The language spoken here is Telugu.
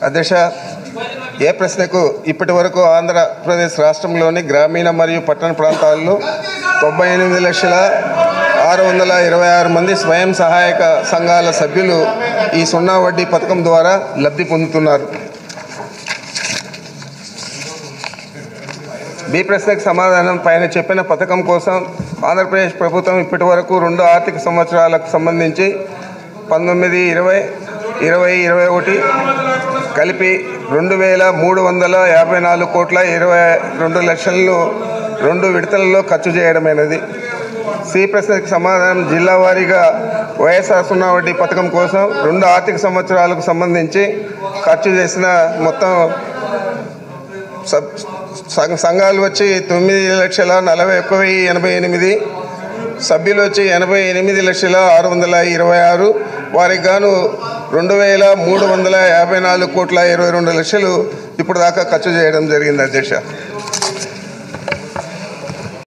అధ్యక్ష ఏ ప్రశ్నకు ఇప్పటి వరకు ఆంధ్రప్రదేశ్ రాష్ట్రంలోని గ్రామీణ మరియు పట్టణ ప్రాంతాల్లో తొంభై ఎనిమిది లక్షల ఆరు వందల ఇరవై ఆరు మంది స్వయం సహాయక సంఘాల సభ్యులు ఈ సున్నా వడ్డీ పథకం ద్వారా లబ్ధి పొందుతున్నారు బి ప్రశ్నకు సమాధానం పైన చెప్పిన పథకం కోసం ఆంధ్రప్రదేశ్ ప్రభుత్వం ఇప్పటి వరకు రెండు ఆర్థిక సంవత్సరాలకు సంబంధించి పంతొమ్మిది ఇరవై ఇరవై ఇరవై ఒకటి కలిపి రెండు వేల మూడు వందల యాభై నాలుగు కోట్ల ఇరవై రెండు లక్షలను రెండు విడతలలో ఖర్చు చేయడమైనది సి ప్రశ్నకు సమాధానం జిల్లా వారీగా వైఎస్ఆర్ సున్నా వడ్డీ పథకం కోసం రెండు ఆర్థిక సంవత్సరాలకు సంబంధించి ఖర్చు చేసిన మొత్తం సబ్ సంఘ సంఘాలు వచ్చి తొమ్మిది లక్షల నలభై ఒక్క వెయ్యి ఎనభై ఎనిమిది సభ్యులు వచ్చి ఎనభై ఎనిమిది లక్షల ఆరు వందల ఇరవై ఆరు వారికి గాను రెండు వేల మూడు వందల యాభై నాలుగు కోట్ల ఇరవై రెండు లక్షలు ఇప్పుడు దాకా ఖర్చు చేయడం జరిగింది అధ్యక్ష